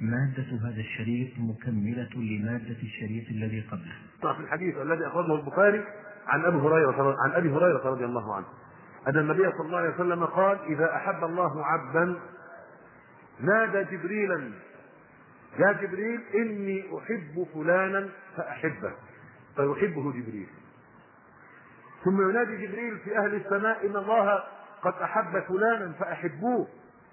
مادة هذا الشريط مكملة لمادة الشريط الذي قبله في الحديث الذي اخرجه البخاري عن ابي هريره عن ابي هريره رضي الله عنه ان النبي صلى الله عليه وسلم قال اذا احب الله عبدا نادى جبريلا يا جبريل اني احب فلانا فاحبه فيحبه جبريل ثم ينادي جبريل في اهل السماء ان الله قد احب فلانا فاحبوه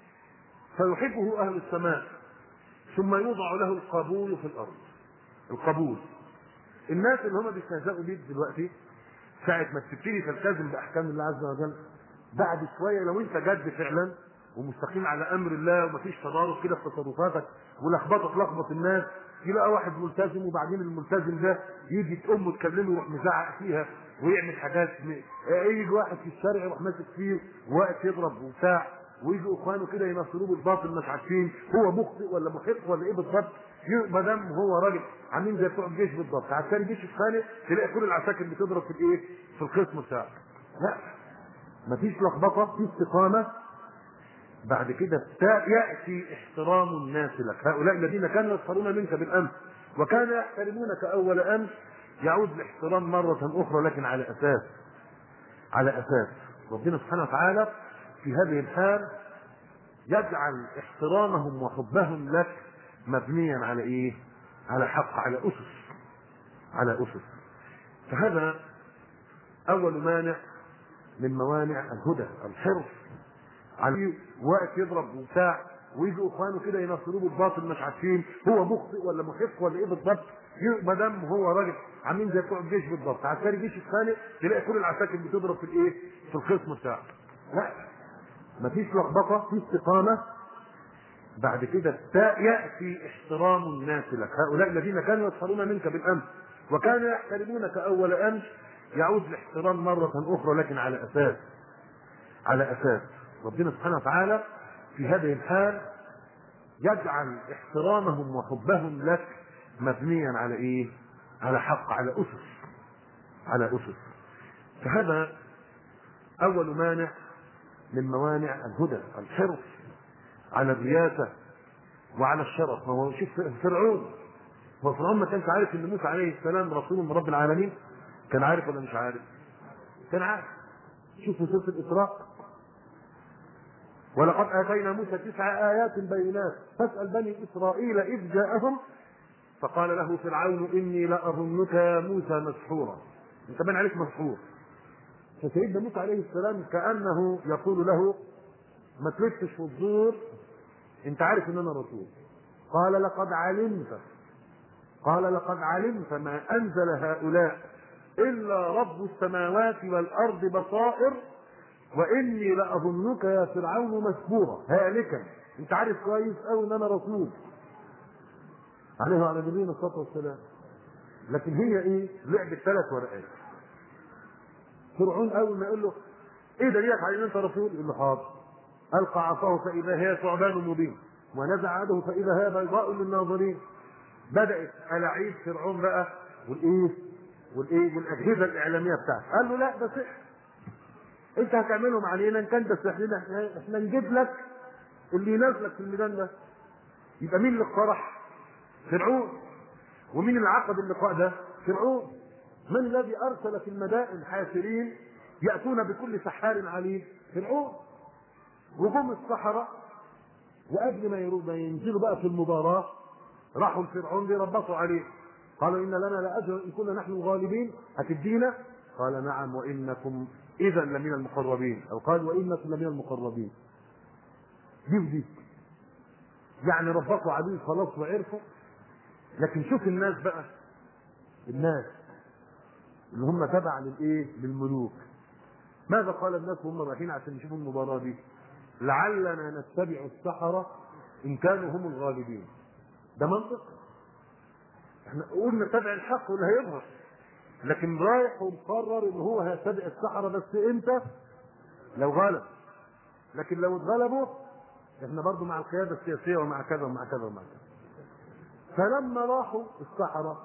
فيحبه اهل السماء ثم يوضع له القبول في الارض القبول الناس اللي هم بيستهزئوا بيك دلوقتي ساعة ما تبتدي تلتزم بأحكام الله عز وجل بعد شوية لو أنت جد فعلا ومستقيم على أمر الله ومفيش تضارب كده في تصرفاتك ولخبطه تلخبط الناس يلاقي واحد ملتزم وبعدين الملتزم ده يجي تقوم تكلمه يروح مزعق فيها ويعمل حاجات يجي واحد في الشارع يروح ماسك فيه وواقف يضرب وبتاع ويجي اخوانه كده ينصروه بالباطل مش عارفين هو مخطئ ولا محق ولا ايه بالظبط ما دام هو راجل عاملين زي بتوع الجيش بالظبط عسكري جيش الثاني تلاقي كل العساكر بتضرب في الايه؟ في القسم بتاعه لا مفيش لخبطه في استقامه بعد كده ياتي احترام الناس لك هؤلاء الذين كانوا يسخرون منك بالامس وكانوا يحترمونك اول امس يعود الاحترام مره اخرى لكن على اساس على اساس ربنا سبحانه وتعالى في هذه الحال يجعل احترامهم وحبهم لك مبنيا على ايه؟ على حق على اسس على اسس فهذا اول مانع من موانع الهدى الحرص على واقف يضرب وبتاع ويجوا اخوانه كده ينصروه بالباطل مش عارفين هو مخطئ ولا محق ولا ايه بالظبط ما دام هو راجل عاملين زي بتوع الجيش بالظبط عسكري جيش الثاني تلاقي كل العساكر بتضرب في الايه؟ في القسم بتاعه لا مفيش لخبطه في استقامه بعد كده ياتي احترام الناس لك هؤلاء الذين كانوا يسخرون منك بالامس وكانوا يحترمونك اول امس يعود الاحترام مره اخرى لكن على اساس على اساس ربنا سبحانه وتعالى في هذه الحال يجعل احترامهم وحبهم لك مبنيا على ايه؟ على حق على اسس على اسس فهذا اول مانع من موانع الهدى الحرص على الرياسة وعلى الشرف هو شوف فرعون هو فرعون ما كانش عارف ان موسى عليه السلام رسول من رب العالمين كان عارف ولا مش عارف كان عارف شوف في سورة الإسراء ولقد آتينا موسى تسع آيات بينات فاسأل بني إسرائيل إذ جاءهم فقال له فرعون إني لأظنك يا موسى مسحورا أنت بان عليك مسحور فسيدنا موسى عليه السلام كأنه يقول له ما تلفش في الزور انت عارف ان انا رسول قال لقد علمت قال لقد علمت ما انزل هؤلاء الا رب السماوات والارض بصائر واني لاظنك يا فرعون مسبورا هالكا انت عارف كويس قوي ان انا رسول عليه وعلى نبينا الصلاه والسلام لكن هي ايه لعبه ثلاث ورقات فرعون اول ما يقول له ايه دليلك على ان انت رسول يقول له حاضر القى عصاه فاذا هي ثعبان مبين ونزع يده فاذا هي بيضاء للناظرين بدات الاعيب فرعون بقى والايه والايه والاجهزه الاعلاميه بتاعته قال له لا ده سحر انت هتعملهم علينا ان كان ده سحر احنا احنا نجيب لك اللي ينزلك في الميدان ده يبقى مين اللي اقترح؟ فرعون ومين اللي عقد اللقاء ده؟ فرعون من الذي ارسل في المدائن حاشرين ياتون بكل سحار عليم؟ فرعون وجم السحرة وقبل ما ينزلوا بقى في المباراة راحوا لفرعون بيربطوا عليه قالوا إن لنا لأجر إن كنا نحن الغالبين هتدينا قال نعم وإنكم إذا لمن المقربين أو قال وإنكم لمن المقربين دي ودي يعني ربطوا عليه خلاص وعرفوا لكن شوف الناس بقى الناس اللي هم تبع للايه؟ للملوك ماذا قال الناس وهم رايحين عشان يشوفوا المباراه دي؟ لعلنا نتبع السحرة إن كانوا هم الغالبين ده منطق احنا قلنا نتبع الحق واللي هيظهر لكن رايح ومقرر ان هو هيتبع السحرة بس امتى لو غلب لكن لو اتغلبوا احنا برضو مع القيادة السياسية ومع كذا ومع كذا ومع كذا فلما راحوا السحرة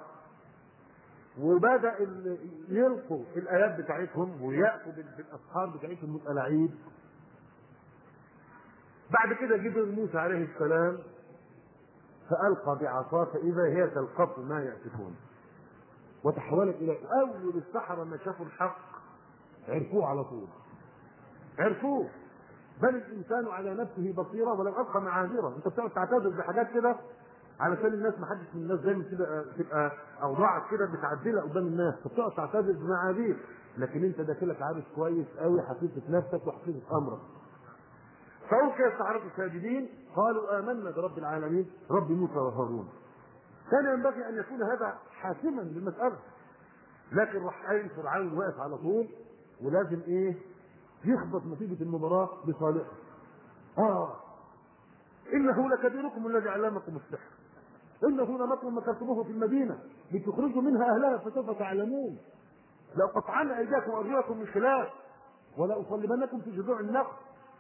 وبدأ يلقوا الآيات بتاعتهم ويأتوا بالأسحار بتاعتهم الألاعيب بعد كده جبريل موسى عليه السلام فالقى بعصاه فاذا هي تلقف ما يأفكون وتحولت الى اول السحره ما شافوا الحق عرفوه على طول عرفوه بل الانسان على نفسه بصيره ولو ابقى معاذيره انت بتقعد تعتذر بحاجات كده علشان الناس ما حدش من الناس دايما كده تبقى اوضاعك كده بتعدلها قدام الناس فبتقعد تعتذر بمعاذير لكن انت داخلك عارف كويس قوي حقيقه نفسك وحقيقه امرك فأوكي السحرة الساجدين قالوا آمنا برب العالمين رب موسى وهارون كان ينبغي أن يكون هذا حاسما للمسألة لكن راح قايل فرعون واقف على طول ولازم ايه يخبط نتيجة المباراة بصالحه اه انه لكبيركم الذي علمكم السحر انه لمكر مكرتموه في المدينة لتخرجوا منها اهلها فسوف تعلمون لأقطعن ايديكم وارجلكم من خلاف ولا اصلبنكم في جذوع النخل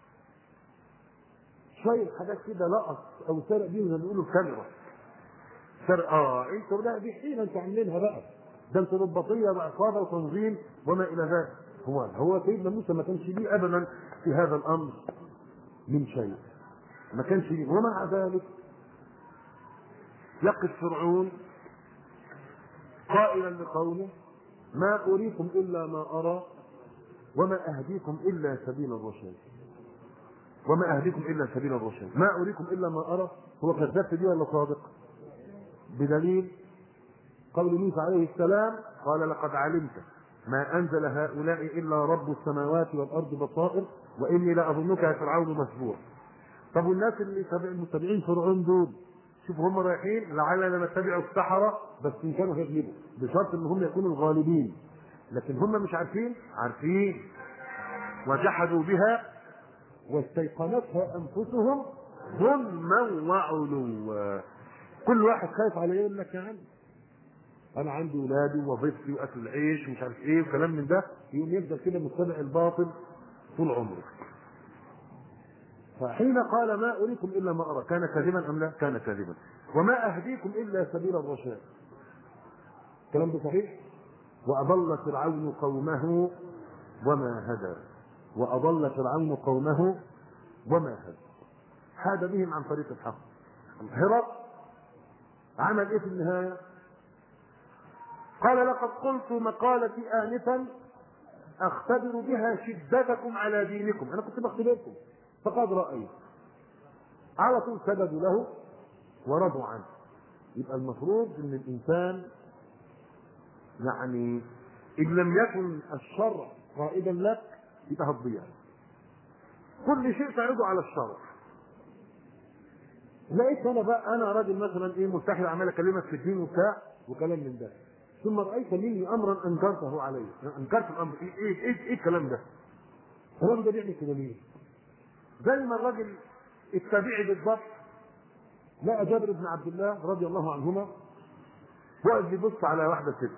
شوية حاجات كده لقط او سرق بيهم زي ما بيقولوا الكاميرا سرق اه انتوا لا دي حين انتوا عاملينها بقى ده انتوا رباطيه وعصابه وتنظيم وما الى ذلك هو هو سيدنا موسى ما كانش ليه ابدا في هذا الامر من شيء ما كانش ليه ومع ذلك يقف فرعون قائلا لقومه ما اريكم الا ما ارى وما اهديكم الا سبيل الرشاد وما اهديكم الا سبيل الرشاد ما اريكم الا ما ارى هو كذاب في دي ولا صادق بدليل قول موسى عليه السلام قال لقد علمت ما انزل هؤلاء الا رب السماوات والارض بصائر واني لاظنك يا فرعون مسبورا طب والناس اللي تابع- متابعين فرعون دول شوفوا هم رايحين لعلنا نتبع السحرة بس ان كانوا هيغلبوا بشرط ان هم يكونوا الغالبين لكن هم مش عارفين عارفين وجحدوا بها واستيقنتها انفسهم ظلما وعلوا كل واحد خايف على يقول لك يا عم انا عندي ولادي ووظيفتي واكل العيش ومش عارف ايه وكلام من ده يقوم يفضل كده متبع الباطل طول عمره فحين قال ما اريكم الا ما ارى كان كاذبا ام لا؟ كان كاذبا وما اهديكم الا سبيل الرشاد الكلام ده صحيح؟ واضل فرعون قومه وما هدى واضل فرعون قومه وما هدى حاد بهم عن طريق الحق هرب عمل ايه في النهايه؟ قال لقد قلت مقالتي آنفا أختبر بها شدتكم على دينكم أنا كنت بختبركم فقد رأيت على طول سجدوا له ورضوا عنه يبقى المفروض ان الانسان يعني ان لم يكن الشرع قائدا لك يبقى هتضيع كل شيء تعرضه على الشرع لقيت انا بقى انا راجل مثلا ايه مستحيل عمال اكلمك في الدين وبتاع وكلام من ده ثم رايت مني امرا انكرته علي انكرت الامر ايه ايه ايه, إيه الكلام ده؟ الكلام ده بيعمل كده ليه؟ زي ما الراجل التابعي بالضبط لقى جابر بن عبد الله رضي الله عنهما واقف يبص على واحده ست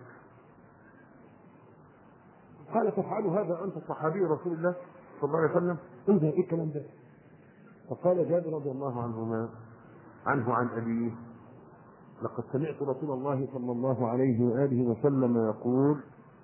قال تفعل هذا انت صحابي رسول الله صلى الله عليه وسلم ايه ده ايه الكلام ده؟ فقال جابر رضي الله عنهما عنه عن ابيه لقد سمعت رسول الله صلى الله عليه واله وسلم يقول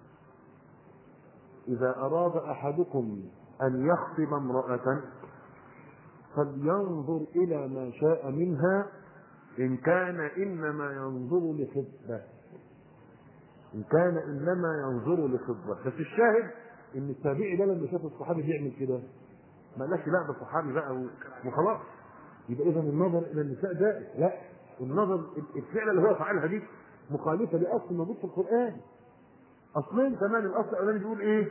اذا اراد احدكم ان يخطب امراه فلينظر الى ما شاء منها ان كان انما ينظر لخطبه ان كان انما ينظر لخطبه بس الشاهد ان التابعي ده لما شاف الصحابي بيعمل كده ما قالش لا ده صحابي بقى وخلاص يبقى اذا النظر الى النساء جائز لا النظر الفعل اللي هو فعلها دي مخالفه لاصل موجود في القران اصلين كمان الاصل الاولاني بيقول ايه؟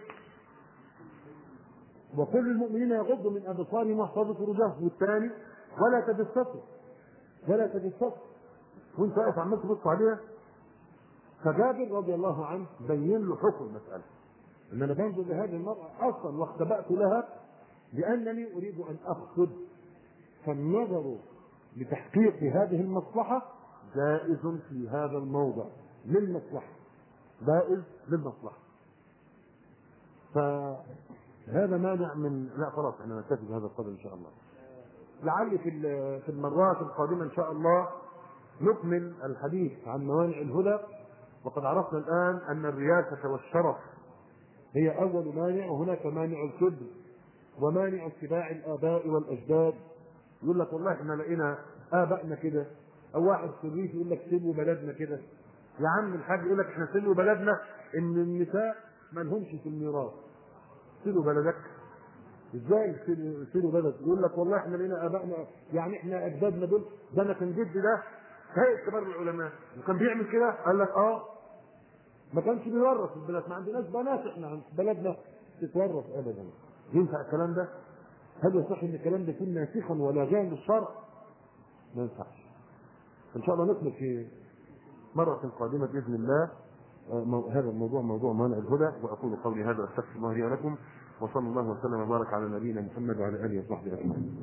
وكل المؤمنين يغضوا من ابصارهم واحفظوا فروجهم والثاني ولا تجسسوا ولا تجسسوا وانت واقف عمال تبص عليها فجابر رضي الله عنه بين له حكم المساله ان انا بنظر لهذه المراه اصلا واختبأت لها لانني اريد ان اخطب فالنظر لتحقيق هذه المصلحة جائز في هذا الموضع للمصلحة جائز للمصلحة فهذا مانع من لا خلاص احنا نكتفي بهذا القدر ان شاء الله لعل في في المرات القادمة ان شاء الله نكمل الحديث عن موانع الهدى وقد عرفنا الان ان الرياسة والشرف هي اول مانع وهناك مانع الكبر ومانع اتباع الاباء والاجداد يقول لك والله احنا لقينا ابائنا كده او واحد في الريف يقول لك سيبوا بلدنا كده يا عم الحاج يقول لك احنا سيبوا بلدنا ان النساء ما لهمش في الميراث سيبوا بلدك ازاي سيبوا سيبوا بلد يقول لك والله احنا لينا ابائنا يعني احنا اجدادنا دول ده انا كان جدي ده هيئه كبار العلماء وكان بيعمل كده قال لك اه ما كانش بيورث في البلاد ما عندناش بنات احنا عند بلدنا تتورث ابدا ينفع الكلام ده؟ هل يصح ان الكلام ده يكون ناسخا ولا جاء للشرع؟ ما ينفعش ان شاء الله نكمل في مرة قادمة بإذن الله آه، مو- هذا الموضوع موضوع مانع الهدى وأقول قولي هذا وأستغفر الله لي ولكم وصلى الله وسلم وبارك على نبينا محمد وعلى آله وصحبه أجمعين.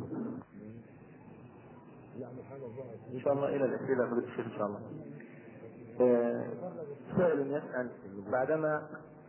ان شاء الله الى الاسئله فضيله الشيخ ان شاء الله. آه، سائل يسال بعدما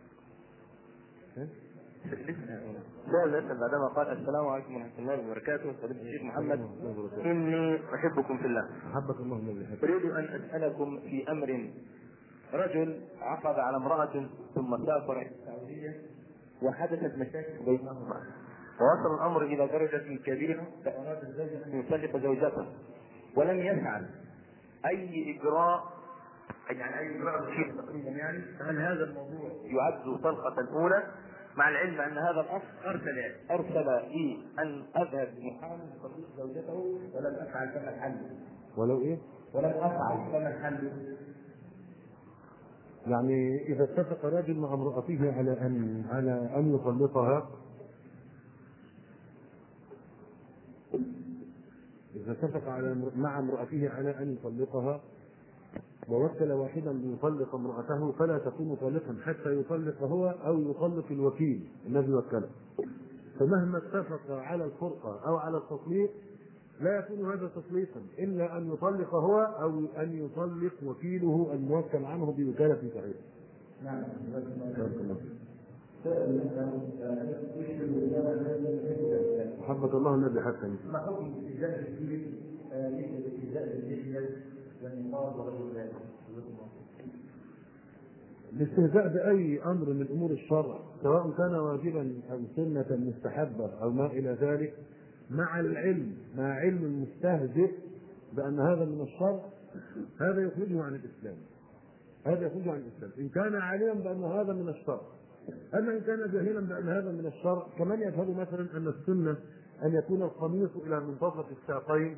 سائل يسال بعدما قال السلام عليكم ورحمه الله وبركاته فضيله الشيخ محمد اني احبكم في الله. أحبك الله الذي يحبك. أريد أن أسألكم في أمر رجل عقد على امرأة ثم سافر إلى السعودية وحدثت مشاكل بينهما ووصل الأمر إلى درجة كبيرة فأراد الزوج أن يطلق زوجته ولم يفعل أي إجراء يعني أي إجراء شيء تقريبا يعني فهل هذا الموضوع يعد طلقة الأولى مع العلم أن هذا الأصل أرسل أرسل لي أن أذهب لمحامي لتطليق زوجته ولم أفعل فما الحل ولو إيه؟ ولم افعل فما الحل؟ يعني إذا اتفق رجل مع امرأته على أن على أن يطلقها إذا اتفق على مع امرأته على أن يطلقها ووكل واحدا ليطلق امرأته فلا تكون طالقا حتى يطلق هو أو يطلق الوكيل الذي وكله فمهما اتفق على الفرقة أو على التطليق لا يكون هذا تطليقا إلا أن يطلق هو أو أن يطلق وكيله الموكل عنه بوكالة صحيحة. نعم بارك الله فيك. محبة الله الذي حتى ما حكم استئذان الكبير مثل استئذان اللحية والنقاب وغير ذلك؟ الاستهزاء بأي أمر من أمور الشرع سواء كان واجبا أو سنة مستحبة أو ما إلى ذلك مع العلم مع علم المستهزئ بأن هذا من الشرع هذا يخرجه عن الإسلام هذا يخرجه عن الإسلام إن كان عالما بأن هذا من الشرع أما إن كان جاهلا بأن هذا من الشرع كمن يفهم مثلا أن السنة أن يكون القميص إلى منتصف الساقين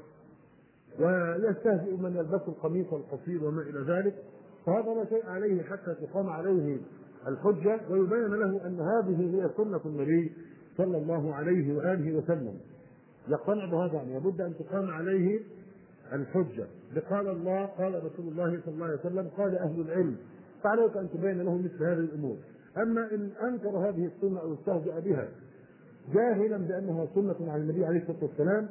ويستهزئ من يلبس القميص القصير وما إلى ذلك فهذا لا شيء عليه حتى تقام عليه الحجة ويبين له أن هذه هي سنة النبي صلى الله عليه وآله وسلم يقتنع بهذا يعني لابد أن تقام عليه الحجة قال الله قال رسول الله صلى الله عليه وسلم قال أهل العلم فعليك أن تبين له مثل هذه الأمور أما إن أنكر هذه السنة أو استهزأ بها جاهلا بأنها سنة عن النبي عليه الصلاة والسلام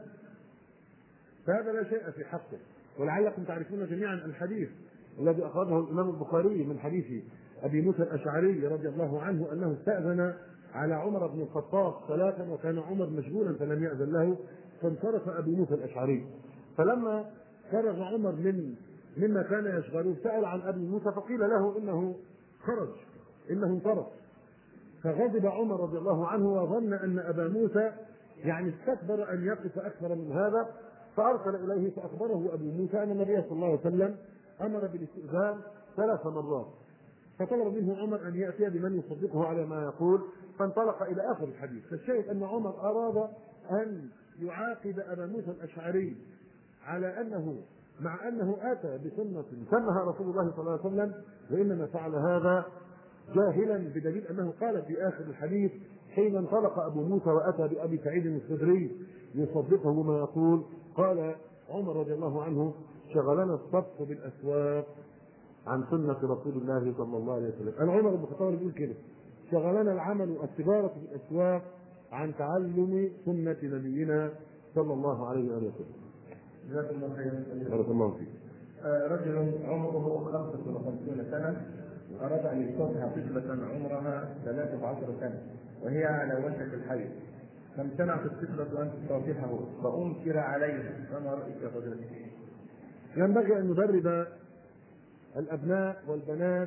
فهذا لا شيء في حقه ولعلكم تعرفون جميعا الحديث الذي أخرجه الإمام البخاري من حديث أبي موسى الأشعري رضي الله عنه أنه استأذن على عمر بن الخطاب ثلاثا وكان عمر مشغولا فلم يأذن له فانصرف أبو موسى الأشعري فلما خرج عمر من مما كان يشغله سأل عن أبي موسى فقيل له إنه خرج إنه انصرف فغضب عمر رضي الله عنه وظن أن أبا موسى يعني استكبر أن يقف أكثر من هذا فأرسل إليه فأخبره أبو موسى أن النبي صلى الله عليه وسلم أمر بالاستئذان ثلاث مرات فطلب منه عمر أن يأتي بمن يصدقه على ما يقول فانطلق إلى آخر الحديث فالشاهد أن عمر أراد أن يعاقب أبا موسى الأشعري على أنه مع أنه أتى بسنة سنها رسول الله صلى الله عليه وسلم وإنما فعل هذا جاهلا بدليل أنه قال في آخر الحديث حين انطلق أبو موسى وأتى بأبي سعيد الخدري يصدقه بما يقول قال عمر رضي الله عنه شغلنا الصف بالأسواق عن سنة رسول الله صلى الله عليه وسلم أنا عمر بن الخطاب بيقول كده شغلنا العمل التجارة في الأسواق عن تعلم سنة نبينا صلى الله عليه وآله وسلم جزاكم الله خيرا بارك الله فيك آه، رجل عمره 55 سنة أراد أن يستطيع طفلة عمرها 13 سنة وهي على وشك الحي فامتنعت الطفلة أن تستوضحه فأنكر عليه فما رأيك يا فضيلة ينبغي أن ندرب الأبناء والبنات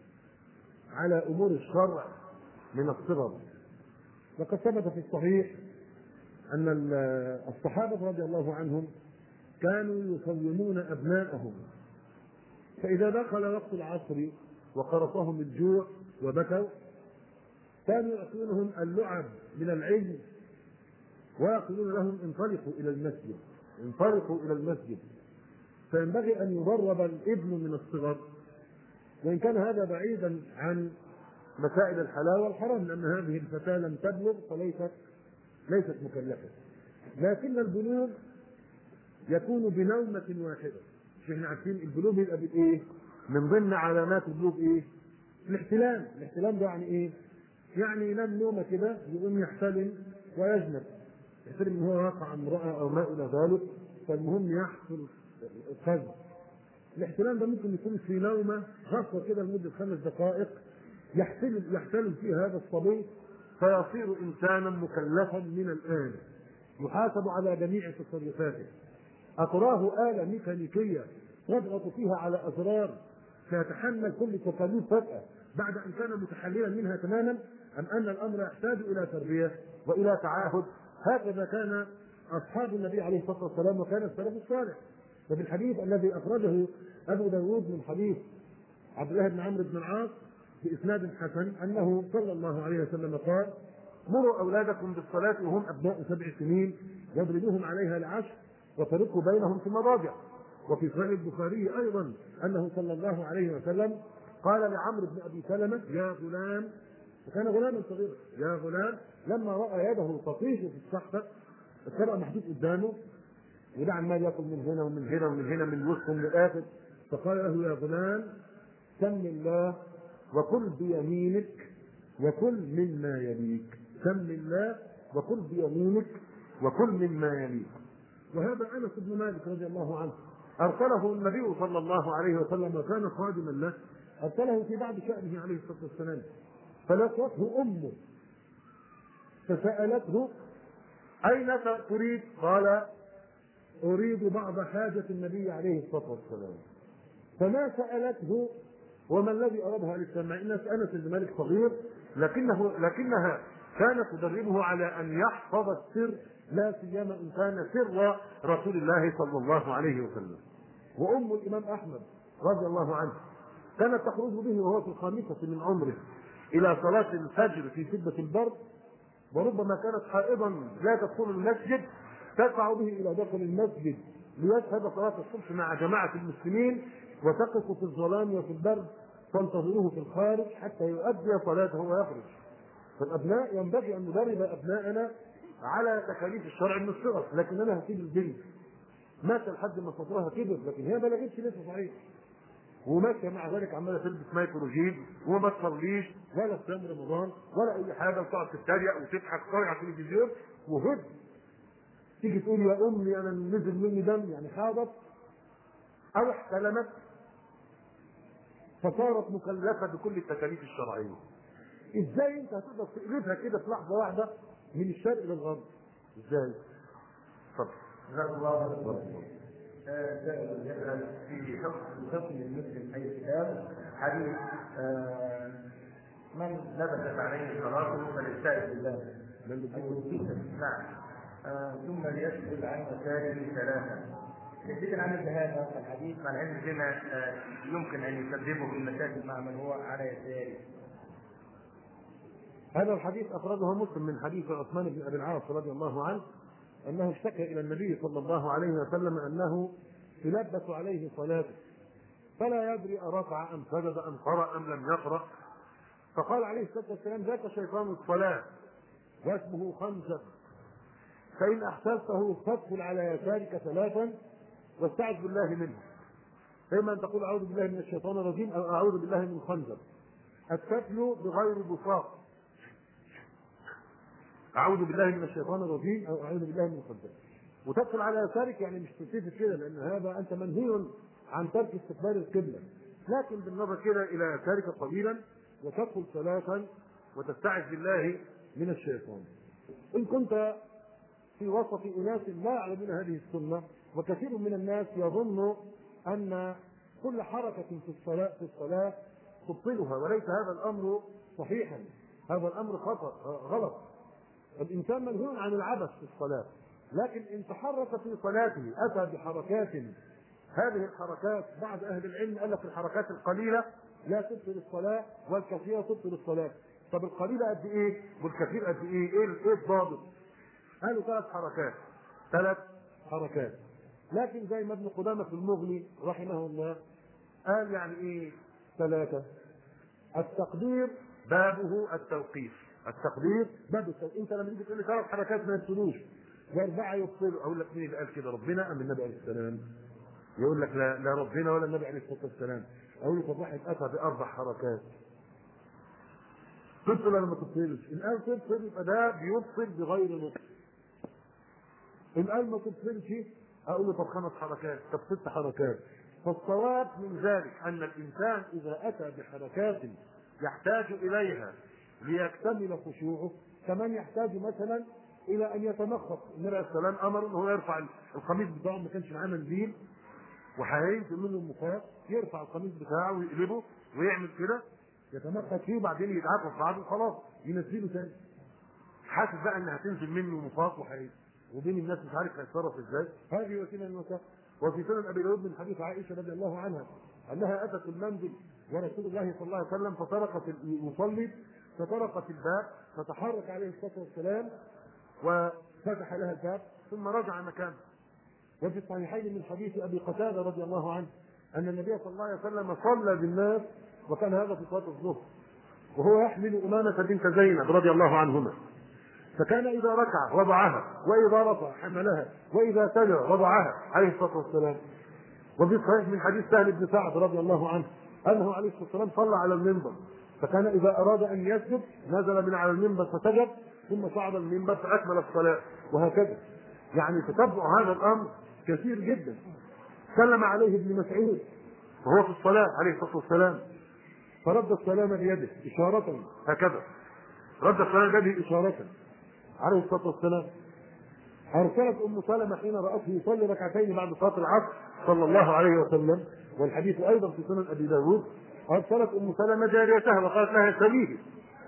على أمور الشرع من الصغر وقد ثبت في الصحيح أن الصحابة رضي الله عنهم كانوا يصومون أبناءهم فإذا دخل وقت العصر وقرصهم الجوع وبكوا كانوا يعطونهم اللعب من العلم ويقولون لهم انطلقوا إلى المسجد انطلقوا إلى المسجد فينبغي أن يدرب الابن من الصغر وإن كان هذا بعيدا عن مسائل الحلال والحرام لأن هذه الفتاة لم تبلغ فليست ليست مكلفة لكن البلوغ يكون بنومة واحدة مش احنا عارفين البلوغ يبقى بالايه؟ من ضمن علامات البلوغ ايه؟ الاحتلام، الاحتلام ده يعني ايه؟ يعني ينام نومه كده يقوم يحتلم ويجنب يحتلم ان هو واقع امراه او ما الى ذلك فالمهم يحصل الفجر الاحتلام ده ممكن يكون في نومه غصه كده لمده خمس دقائق يحتلم يحتلم فيها هذا الصبي فيصير انسانا مكلفا من الان يحاسب على جميع تصرفاته أتراه آلة ميكانيكية يضغط فيها على أزرار فيتحمل كل تكاليف فجأة بعد أن كان متحللا منها تماما أم أن الأمر يحتاج إلى تربية وإلى تعاهد هكذا كان أصحاب النبي عليه الصلاة والسلام وكان السلف الصالح وفي الحديث الذي أخرجه أبو داود من حديث عبد الله بن عمرو بن العاص بإسناد حسن أنه صلى الله عليه وسلم قال مروا أولادكم بالصلاة وهم أبناء سبع سنين واضربوهم عليها العشر وفرقوا بينهم في المضاجع وفي صحيح البخاري ايضا انه صلى الله عليه وسلم قال لعمرو بن ابي سلمه يا غلام وكان غلاما صغيرا يا غلام لما راى يده تطيش في الصحفه الطبق محطوط قدامه وده عمال ياكل من هنا ومن هنا ومن هنا من وسط للاخر فقال له يا غلام سم الله وكل بيمينك وكل مما يليك سم الله وكل بيمينك وكل مما يليك وهذا انس بن مالك رضي الله عنه ارسله النبي صلى الله عليه وسلم وكان خادما له ارسله في بعض شانه عليه الصلاه والسلام فلقته امه فسالته اين تريد؟ قال اريد بعض حاجه النبي عليه الصلاه والسلام فما سالته وما الذي ارادها للسمع ان انس بن مالك صغير لكنه لكنها كانت تدربه على ان يحفظ السر لا سيما ان كان سر رسول الله صلى الله عليه وسلم وام الامام احمد رضي الله عنه كانت تخرج به وهو في الخامسه من عمره الى صلاه الفجر في شده البرد وربما كانت حائضا لا تدخل المسجد تدفع به الى داخل المسجد ليشهد صلاه الصبح مع جماعه المسلمين وتقف في الظلام وفي البرد تنتظره في الخارج حتى يؤدي صلاته ويخرج فالابناء ينبغي ان ندرب ابناءنا على تكاليف الشرع من الصغر لكن انا هسيب البنت مات لحد ما صدرها كبر لكن هي ما لقيتش لسه صحيح وماشيه مع ذلك عماله تلبس مايكروجين وما تصليش ولا صيام رمضان ولا اي حاجه وتقعد تتريق وتضحك قوي على التلفزيون وهد تيجي تقول يا امي انا نزل مني دم يعني حاضت او احتلمت فصارت مكلفه بكل التكاليف الشرعيه ازاي انت هتقدر تقلبها كده في لحظه واحده من الشرق للغرب ازاي؟ اتفضل جزاك الله خيرا. سائل يسأل في حكم حكم المسلم أي كتاب حديث آه، من لبست عليه صلاته فليستعذ بالله نعم آه، ثم ليسجد عن يساره ثلاثا تحديدا عن هذا الحديث مع العلم بما آه، يمكن ان يسببه في المشاكل مع من هو على يساره هذا الحديث اخرجه مسلم من حديث عثمان بن ابي العاص رضي الله عنه انه اشتكى الى النبي صلى الله عليه وسلم انه تلبس عليه صلاته فلا يدري أركع أم سجد أم قرأ أم لم يقرأ فقال عليه الصلاة والسلام ذاك شيطان الصلاة واسمه خنزب فإن أحسسته فادخل على يسارك ثلاثا واستعذ بالله منه فإما أن تقول أعوذ بالله من الشيطان الرجيم أو أعوذ بالله من خنزب التفل بغير بساط أعوذ بالله من الشيطان الرجيم أو أعوذ بالله من خنزب وتدخل على يسارك يعني مش تلتفت كده لأن هذا أنت منهي عن ترك استقبال القبلة لكن بالنظر كده إلى يسارك قليلا وتدخل ثلاثا وتستعذ بالله من الشيطان إن كنت في وسط أناس لا يعلمون هذه السنة وكثير من الناس يظن أن كل حركة في الصلاة في الصلاة تبطلها وليس هذا الأمر صحيحا هذا الأمر خطأ غلط الإنسان منهي عن العبث في الصلاة لكن ان تحرك في صلاته اتى بحركات هذه الحركات بعض اهل العلم قال لك الحركات القليله لا تبطل الصلاه والكثيره تبطل الصلاه طب القليله قد ايه والكثير قد ايه ايه ايه الضابط قالوا ثلاث حركات ثلاث حركات لكن زي ما ابن قدامه في المغني رحمه الله قال يعني ايه ثلاثه التقدير بابه التوقيف التقدير باب التوقيف انت لما تيجي تقول لي ثلاث حركات ما يبطلوش واربعه يبطلوا اقول لك مين اللي قال كده ربنا ام النبي عليه السلام يقول لك لا لا ربنا ولا النبي عليه الصلاه والسلام اقول لك واحد اتى باربع حركات تبطل ولا ما تبطلش؟ ان قال تبطل يبقى ده بيبطل بغير نطق. ان قال ما تبطلش اقول له طب خمس حركات، طب ست حركات. فالصواب من ذلك ان الانسان اذا اتى بحركات يحتاج اليها ليكتمل خشوعه كمان يحتاج مثلا الى ان يتمخط النبي عليه السلام امر ان هو يرفع القميص بتاعه ما كانش معاه منديل وهينزل منه المخاط يرفع القميص بتاعه ويقلبه ويعمل كده يتمخط فيه وبعدين يتعافى بعضه وخلاص ينزله تاني حاسس بقى ان هتنزل منه مخاط وحي وبين الناس مش عارف هيتصرف ازاي هذه وسيله من الوسائل وفي سنن ابي داود من حديث عائشه رضي الله عنها انها اتت المنزل ورسول الله صلى الله عليه وسلم فطرقت يصلي فطرقت الباب فتحرك عليه الصلاه والسلام وفتح لها الباب ثم رجع مكانه وفي الصحيحين من حديث ابي قتاده رضي الله عنه ان النبي صلى الله عليه وسلم صلى بالناس وكان هذا في صلاه الظهر وهو يحمل امامه بنت زينب رضي الله عنهما فكان اذا ركع وضعها واذا رفع حملها واذا سجد وضعها عليه الصلاه والسلام وفي الصحيح من حديث سهل بن سعد رضي الله عنه انه عليه الصلاه والسلام صلى على المنبر فكان اذا اراد ان يسجد نزل من على المنبر فسجد ثم صعد المنبر فاكمل الصلاه وهكذا يعني تتبع هذا الامر كثير جدا سلم عليه ابن مسعود وهو في الصلاه عليه الصلاه والسلام فرد السلام بيده اشاره هكذا رد السلام بيده اشاره عليه الصلاه والسلام ارسلت ام سلمه حين راته يصلي ركعتين بعد صلاه العصر صلى الله عليه وسلم والحديث ايضا في سنن ابي داود ارسلت ام سلمه جاريتها وقالت لها سليه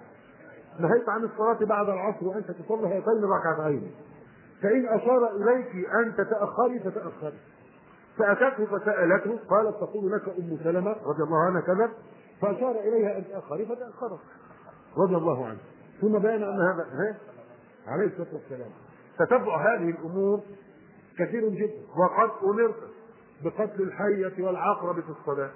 نهيت عن الصلاه بعد العصر وانت تصلي هاتين الركعتين فان اشار اليك ان تتاخري فتاخري فاتته فسالته قالت تقول لك ام سلمه رضي الله عنها كذا فاشار اليها ان تاخري فتاخرت رضي الله عنه ثم بين ان هذا ها عليه الصلاه والسلام تتبع هذه الامور كثير جدا وقد امرت بقتل الحيه والعقرب في الصلاه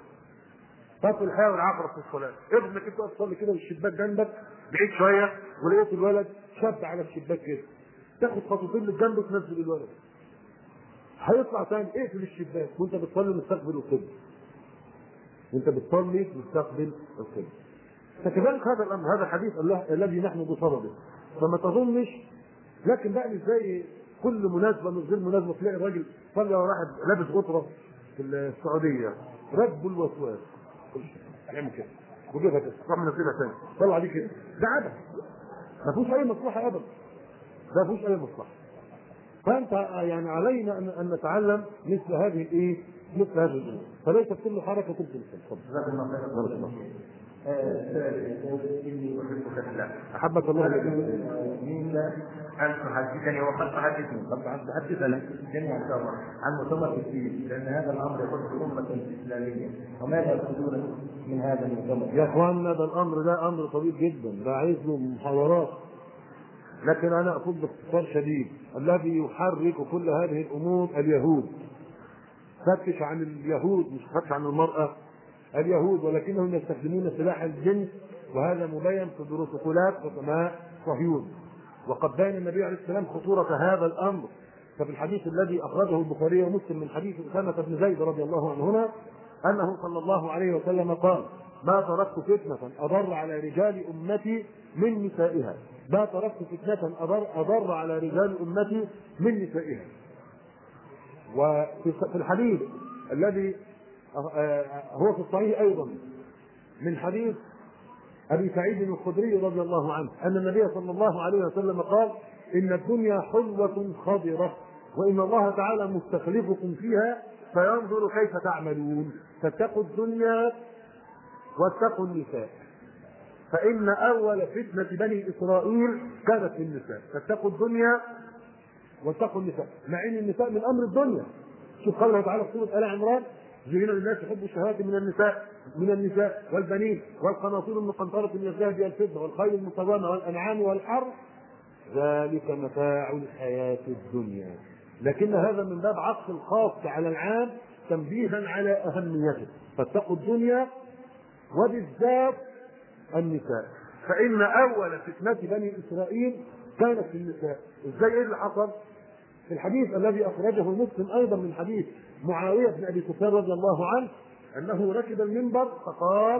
قتل الحيه والعقرب في الصلاه افرض انك انت تصلي كده والشباك جنبك بعيد شويه ولقيت الولد شد على الشباك كده تاخد خطوتين للجنب وتنزل الولد هيطلع تاني اقفل الشباك وانت بتصلي مستقبل القبله وانت بتصلي مستقبل القبله فكذلك هذا الامر هذا الحديث الله الذي نحن بصدده فما تظنش لكن بقى مش زي كل مناسبه من غير مناسبه تلاقي الراجل صلى واحد لابس غطره في السعوديه رب الوسواس يعمل كده وجيبها كده راح منزلها تاني طلع دي كده ده عبث ما فيهوش اي مصلحه ابدا ما فيهوش اي مصلحه فانت يعني علينا ان ان نتعلم مثل هذه الايه؟ مثل هذه الامور فليست كل حركه تبطل الصلاه جزاك الله خيرا اني احبك في الله احبك الله اليك منك ان تحدثني وقد تحدثني قد تحدثنا جميعا ان شاء الله عن مؤتمر الدين لان هذا الامر يخص الامه الاسلاميه وماذا يقصدون من هذا المؤتمر؟ يا اخواننا ده الامر ده امر طويل جدا ده عايز له محاضرات لكن انا اقول باختصار شديد الذي يحرك كل هذه الامور اليهود فتش عن اليهود مش فتش عن المراه اليهود ولكنهم يستخدمون سلاح الجنس وهذا مبين في بروتوكولات حكماء صهيون وقد بين النبي عليه السلام خطورة هذا الأمر ففي الحديث الذي أخرجه البخاري ومسلم من حديث أسامة بن زيد رضي الله عنهما أنه صلى الله عليه وسلم قال ما تركت فتنة أضر على رجال أمتي من نسائها ما تركت فتنة أضر, أضر على رجال أمتي من نسائها وفي الحديث الذي هو في الصحيح ايضا من حديث ابي سعيد الخدري رضي الله عنه ان النبي صلى الله عليه وسلم قال ان الدنيا حلوه خضره وان الله تعالى مستخلفكم فيها فينظر كيف تعملون فاتقوا الدنيا واتقوا النساء فان اول فتنه بني اسرائيل كانت في النساء فاتقوا الدنيا واتقوا النساء مع ان النساء من امر الدنيا شوف قوله تعالى في سوره ال عمران زين للناس حب الشهوات من النساء من النساء والبنين والقناطير المقنطرة من الذهب والفضة والخيل المصومة والأنعام والحر ذلك متاع الحياة الدنيا لكن هذا من باب عطف الخاص على العام تنبيها على أهميته فاتقوا الدنيا وبالذات النساء فإن أول فتنة بني إسرائيل كانت في النساء إزاي إيه اللي حصل؟ في الحديث الذي أخرجه مسلم أيضا من حديث معاوية بن أبي سفيان رضي الله عنه أنه ركب المنبر فقال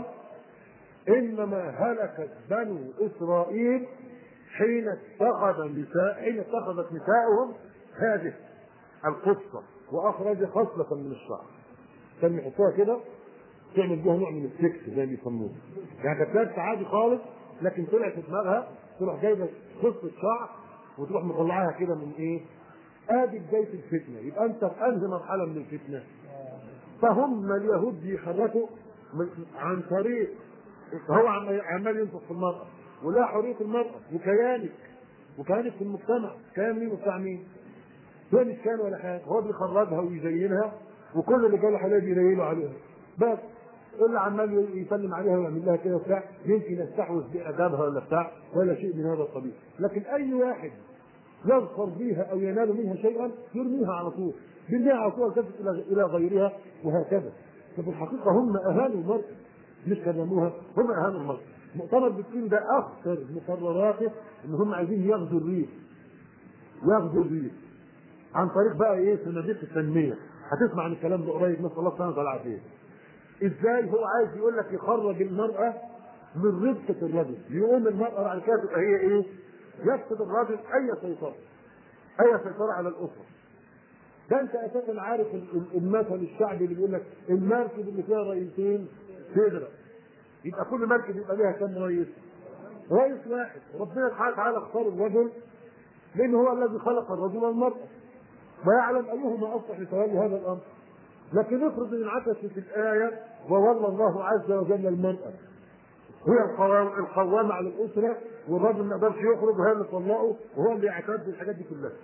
إنما هلكت بنو إسرائيل حين اتخذ نساء حين اتخذت نساؤهم هذه القصة وأخرج خصلة من الشعر كان يحطوها كده تعمل بيها نوع من السكس زي ما بيسموه يعني كانت لابسه عادي خالص لكن طلع في دماغها تروح جايبه قصه شعر وتروح مطلعاها كده من ايه؟ ادي بدايه الفتنه يبقى انت في انهي مرحله من الفتنه؟ فهم اليهود بيحركوا من- عن طريق هو عم- عمال ينفخ في المرأة ولا حرية المرأة وكيانك وكيانك في المجتمع كيان مين وبتاع مين؟ هو مش كان ولا حاجة هو بيخرجها ويزينها وكل اللي جاله حلال بيريلوا عليها بس اللي عمال يسلم عليها ويعمل لها كده وبتاع يمكن يستحوذ بادابها ولا بتاع ولا شيء من هذا القبيل لكن اي واحد يظفر بها او ينال منها شيئا يرميها على طول يرميها على طول تلتفت الى الى غيرها وهكذا ففي الحقيقه هم اهانوا المرأة مش كلموها هم اهانوا المرأة مؤتمر بكين ده اخطر مقرراته ان هم عايزين ياخذوا الريف ياخذوا الريف عن طريق بقى ايه صناديق التنميه هتسمع عن الكلام ده قريب نسال الله سبحانه وتعالى العافيه ازاي هو عايز يقول لك يخرج المراه من رزقة الرجل يقوم المرأة بعد كده تبقى هي ايه؟ يفقد الرجل أي سيطرة أي سيطرة على الأسرة ده أنت أساسا عارف ال- ال- المثل الشعبي اللي بيقول لك المركب اللي فيها رئيسين تغرق يبقى كل مركب يبقى ليها كم رئيس؟ رئيس واحد ربنا سبحانه وتعالى اختار الرجل لأن هو الذي خلق الرجل والمرأة ويعلم أيهما أصلح لتولي هذا الأمر لكن افرض ان انعكست في الآية وولى الله عز وجل المرأة هي القوام- القوامة على الأسرة والراجل ما يقدرش يخرج وهي اللي تطلقه وهو اللي يعتد بالحاجات دي كلها.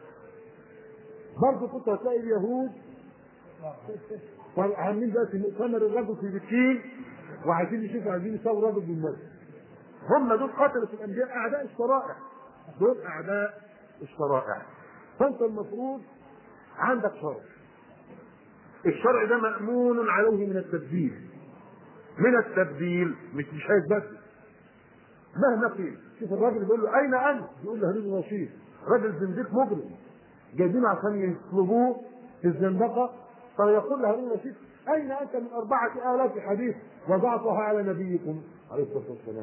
برضه كنت هتلاقي اليهود عاملين دلوقتي مؤتمر الرجل في بكين وعايزين يشوفوا عايزين يساووا الرجل بالمرأة. هم دول قتلة الأنبياء أعداء الشرائع. دول أعداء الشرائع. فأنت المفروض عندك شرع. الشرع ده مأمون عليه من التبديل. من التبديل مش مش هيتبدل. مهما قيل شوف الراجل بيقول له اين انت؟ بيقول له هريد رشيد راجل زنديق مجرم جايبينه عشان يطلبوه في الزندقه فيقول له هارون رشيد اين انت من اربعه الاف حديث وضعتها على نبيكم عليه الصلاه والسلام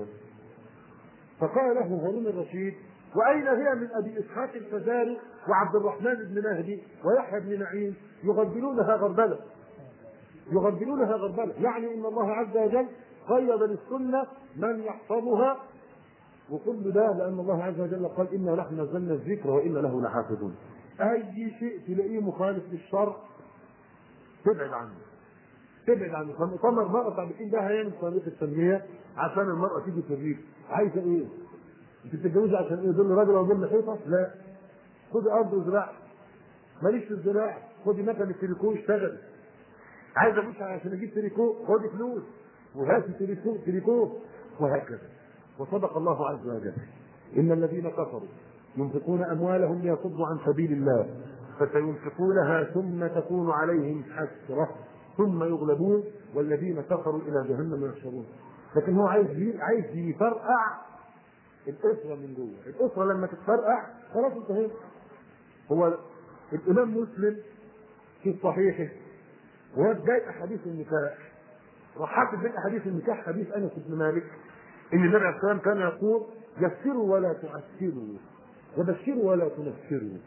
فقال له هارون الرشيد واين هي من ابي اسحاق الفزاري وعبد الرحمن بن مهدي ويحيى بن معين يغربلونها غربله يغربلونها غربله يعني ان الله عز وجل قيد للسنه من يحفظها وكل ده لان الله عز وجل قال انا نحن نزلنا الذكر وانا له لحافظون اي شيء تلاقيه مخالف للشرع تبعد عنه تبعد عنه فمؤتمر المرأة بتاع بكين ده هيعمل طريقة التنمية عشان المرأة تيجي في الريف عايزة ايه؟ انت بتتجوزي عشان ايه؟ ظل راجل وظل حيطة؟ لا خدي ارض وزراعة ماليش في الزراعة خدي مكنة تريكو اشتغل عايز ابوس عشان اجيب تريكو خدي فلوس وهاتي تريكو تريكو وهكذا وصدق الله عز وجل ان الذين كفروا ينفقون اموالهم ليصدوا عن سبيل الله فسينفقونها ثم تكون عليهم حسره ثم يغلبون والذين كفروا الى جهنم يحشرون لكن هو عايز ي- عايز يفرقع الاسره من جوه الاسره لما تتفرقع خلاص انتهينا هو الامام مسلم في صحيحه وهو جاي احاديث النكاح وحاطط بين احاديث النكاح حديث انس بن مالك ان النبي عليه الصلاه والسلام كان يقول يسروا ولا تعسروا وبشروا ولا تنفروا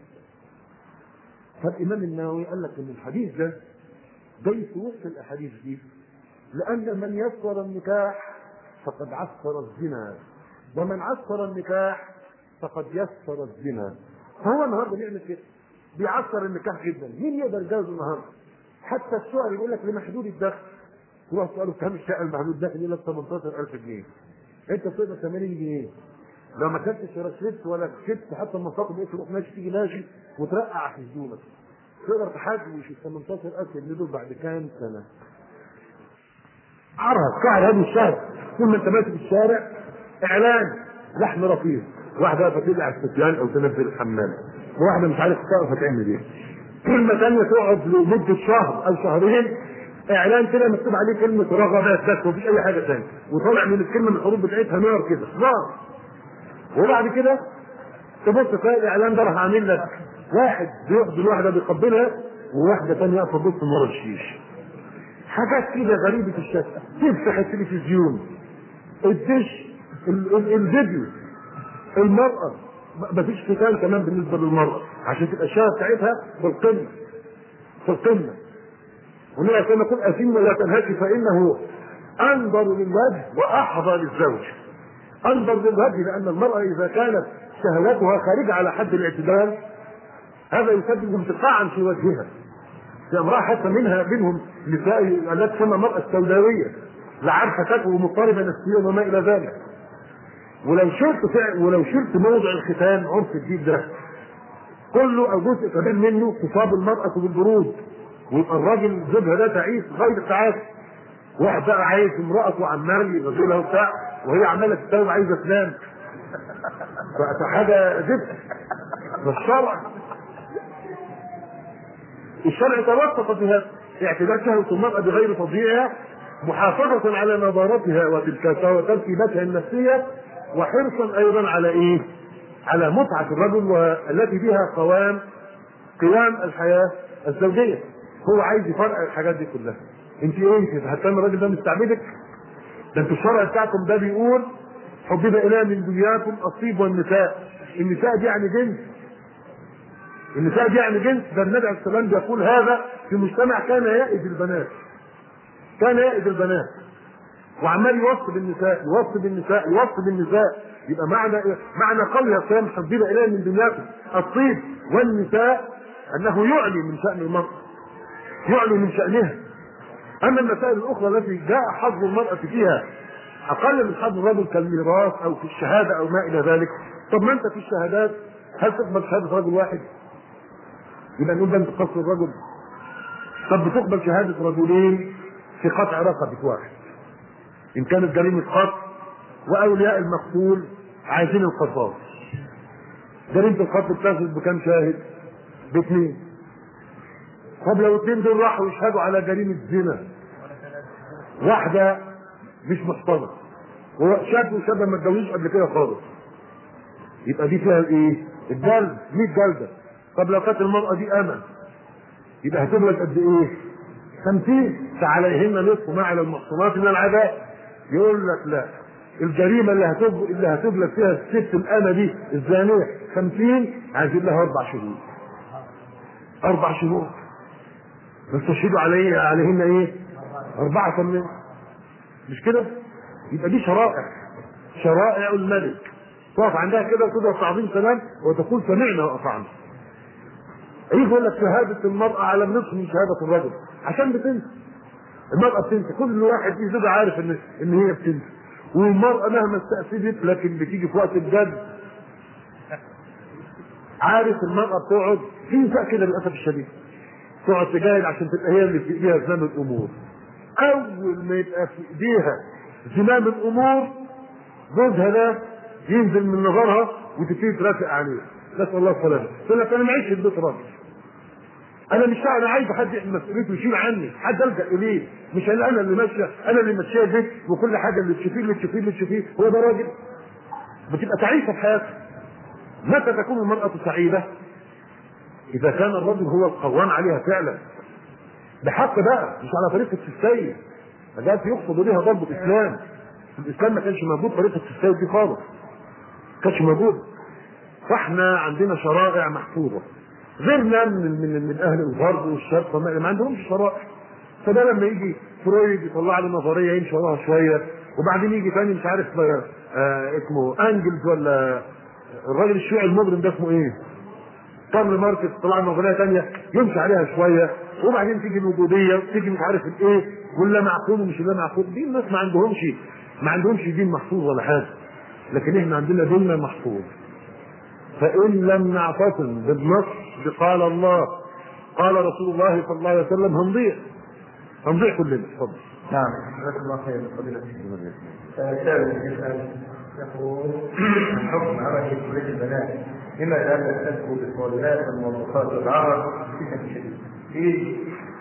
فالامام النووي قال لك ان الحديث ده جاي في وسط الاحاديث دي لان من يسر النكاح فقد عسر الزنا ومن عسر النكاح فقد يسر الزنا فهو النهارده بيعمل كده بيعسر النكاح جدا مين يقدر يتجوز النهارده حتى الشعر يقول لك لمحدود الدخل تروح تساله كم الشقه المحدود الدخل يقول لك 18000 جنيه انت بتقدر 80 جنيه لو ما كنتش ولا شربت ولا كسبت حتى المصاطب بقيت تروح ماشي تيجي ماشي وترقع في هدومك تقدر تحوش ال 18 ألف جنيه دول بعد كام سنة؟ عرض سعر هذا الشهر طول ما انت ماشي في الشارع اعلان لحم رفيع واحده واقفه تقلع الفتيان او تنزل الحمام وواحده مش عارف تقف هتعمل ايه كلمه ثانيه تقعد لمده شهر او شهرين اعلان كده مكتوب عليه كلمه رغبات بس مفيش اي حاجه ثانيه وطالع من الكلمه من الحروف بتاعتها نار كده نار وبعد كده تبص تلاقي الاعلان ده راح عامل لك واحد بيقبل واحده بيقبلها وواحده ثانيه واقفه تبص من ورا الشيش حاجات كده غريبة الشكل تفتح التلفزيون الدش ال- ال- الفيديو المرأة ما فيش ختان كمان بالنسبة للمرأة عشان تبقى الشهوة بتاعتها في القمة في القمة ونبقى كما يقول أثم ولا تنهك فإنه أنظر للوجه وأحظى للزوج أنظر للوجه لأن المرأة إذا كانت شهوتها خارجة على حد الاعتدال هذا يسبب انتقاعا في وجهها في امرأة حتى منها منهم نساء التي تسمى المرأة السوداوية لا عارفة تكوي مضطربة نفسيا وما إلى ذلك ولو شرت فعل ولو شرت موضع الختان عرف الدين ده كله او جزء كبير منه تصاب المرأة بالبرود ويبقى الراجل زوجها ده تعيس غير التعافي واحد بقى عايز امرأته عمال يغسلها وبتاع وهي عمالة تتوب عايزة تنام فحاجة زفت فالشرع الشرع توسط في هذا اعتداد شهوة المرأة بغير تضييعها محافظة على نضارتها وتلك وتركيبتها النفسية وحرصا أيضا على إيه؟ على متعة الرجل والتي بها قوام قيام الحياة الزوجية هو عايز يفرق الحاجات دي كلها انت ايه انت هتكلم الراجل ده مستعبدك ده انتوا الشرع بتاعكم ده بيقول حبب الينا من دنياكم الطيب والنساء النساء دي يعني جنس النساء دي يعني جنس ده النبي عليه السلام بيقول هذا في مجتمع كان يائد البنات كان يائد البنات وعمال يوصي بالنساء يوصي بالنساء يوصي بالنساء يبقى معنى معنى قول يا صيام حبب الينا من دنياكم الطيب والنساء انه يعلي من شان المراه يعلي من شانها اما المسائل الاخرى التي جاء حظ المراه فيها اقل من حظ الرجل كالميراث او في الشهاده او ما الى ذلك طب ما انت في الشهادات هل تقبل شهاده رجل واحد؟ يبقى نقول ده انت قصر الرجل طب بتقبل شهاده رجلين في قطع رقبه واحد ان كانت جريمه قتل واولياء المقتول عايزين القصاص جريمه القتل بتثبت بكم شاهد؟ باثنين طب لو اثنين دول راحوا يشهدوا على جريمه زنا واحده مش محفظه هو شاب وشاب ما اتجوزش قبل كده خالص يبقى دي فيها الايه؟ الجلد 100 جلده طب لو كانت المراه دي امل يبقى هتبلغ قد ايه؟ 50 فعليهن نصف ما على المحصنات من العذاب يقول لك لا الجريمه اللي هتبلغ اللي هتبلغ فيها الست الامه دي الزانيه 50 عايزين لها اربع شهور اربع شهور نستشهدوا عليه عليهن ايه؟ اربعه من مش كده؟ يبقى دي شرائع شرائع الملك تقف عندها كده وتقدر تعظيم سلام وتقول سمعنا واطعنا يجي يقول لك شهادة المرأة على النصف من شهادة الرجل عشان بتنسى المرأة بتنسى كل واحد فيه زوجة عارف ان ان هي بتنسى والمرأة مهما استأسدت لكن بتيجي في وقت الجد عارف المرأة بتقعد في نساء كده للأسف الشديد تقعد تجاهد عشان تبقى هي اللي في ايديها زمام الأمور أول ما يبقى في ايديها زمام الأمور جوزها ده ينزل من نظرها وتبتدي ترافق عليه نسال الله السلامه تقول لك انا معيش في البيت راجل انا مش انا عايز حد يحمل مسؤوليته ويشيل عني حد الجا اليه مش انا انا اللي ماشيه انا اللي ماشيه البيت وكل حاجه اللي تشوفيه اللي تشوفيه اللي تشوفيه هو ده راجل بتبقى تعيسه في حياتك متى تكون المراه سعيده؟ اذا كان الرجل هو القوام عليها فعلا بحق بقى مش على طريقه السيد فده يقصد بها ضرب الاسلام الاسلام ما كانش موجود طريقه السيد دي خالص ما كانش موجود فاحنا عندنا شرائع محفوظه غيرنا من من من اهل الغرب والشرق ما ما عندهمش شرائع فده لما يجي فرويد يطلع لي نظريه يمشي وراها شويه وبعدين يجي تاني مش عارف آه اسمه انجلز ولا الراجل الشيوعي المجرم ده اسمه ايه؟ كارل ماركس طلع نظريه ثانيه يمشي عليها شويه وبعدين تيجي الوجوديه تيجي مش عارف الايه ولا معقول ومش لا معقول دي الناس ما عندهمش ما عندهمش دين محفوظ ولا حاجه لكن احنا عندنا ديننا محفوظ فان لم نعتصم بالنص بقال الله قال رسول الله صلى الله عليه وسلم هنضيع هنضيع كلنا اتفضل نعم جزاك الله خير فضيلة الشيخ. سائل يسأل يقول حكم عمل كلية البنات لما لا تسلك بالصالحات والموظفات والعرب فتن شديد. في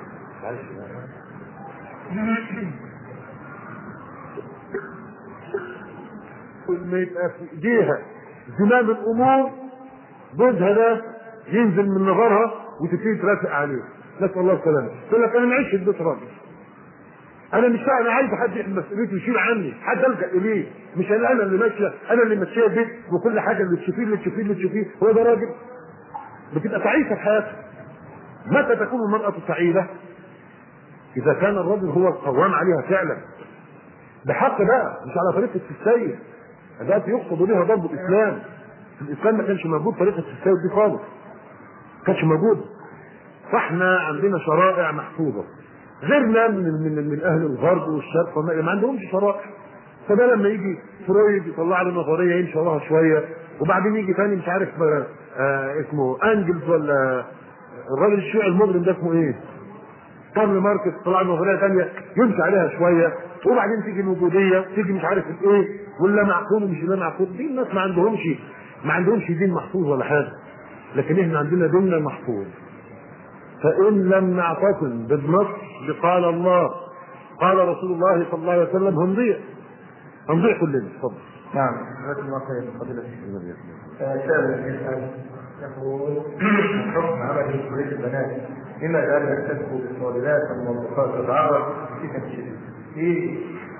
ما يبقى في ايديها زمام الامور جوزها ده ينزل من نظرها وتبتدي ترافق عليه نسال الله السلامه تقول لك انا معيش البيت راجل انا مش انا عايز حد يحمل مسؤوليته يشيل عني حد الجا اليه مش انا انا اللي ماشيه انا اللي ماشيه البيت وكل حاجه اللي تشوفيه اللي تشوفيه اللي تشوفيه هو ده راجل بتبقى تعيسه في حياتها متى تكون المراه سعيده؟ اذا كان الرجل هو القوام عليها فعلا بحق بقى مش على طريقه السيد التي يقصد بها ضرب الاسلام في الاسلام ما كانش موجود طريقه السيد دي خالص ما كانش موجود فاحنا عندنا شرائع محفوظه غيرنا من من من اهل الغرب والشرق وما ما عندهمش شرائع فده لما يجي فرويد يطلع له نظريه يمشي وراها شويه وبعدين يجي تاني مش عارف آه آه اسمه انجلز ولا الراجل الشيوعي المجرم ده اسمه ايه؟ كارل ماركس طلع له نظريه ثانيه يمشي عليها شويه وبعدين تيجي الوجوديه تيجي مش عارف ايه ولا معقول ومش لا معقول دي الناس ما عندهمش ما عندهمش دين محفوظ ولا حاجه لكن احنا عندنا ديننا محفوظ فان لم نعتصم بالنص بقال الله قال رسول الله صلى الله عليه وسلم هنضيع هنضيع كلنا اتفضل نعم جزاك الله خير فضيلة الشيخ. سائل يسأل يقول حكم عمل كلية البنات لما لا تسلك بالصالحات والموظفات والعرب فتن شديد. في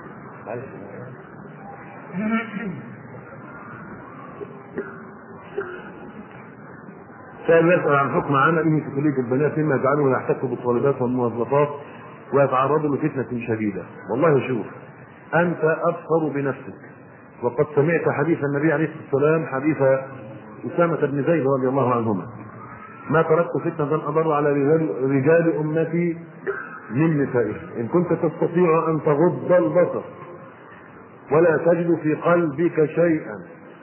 سائل يسأل عن حكم عمله في كلية البنات مما يجعله يحتك بالطالبات والموظفات ويتعرض لفتنة شديدة والله شوف أنت أبصر بنفسك وقد سمعت حديث النبي عليه الصلاة والسلام حديث أسامة بن زيد رضي الله عنهما ما تركت فتنة أضر على رجال, رجال أمتي من نسائهم إن كنت تستطيع أن تغض البصر ولا تجد في قلبك شيئا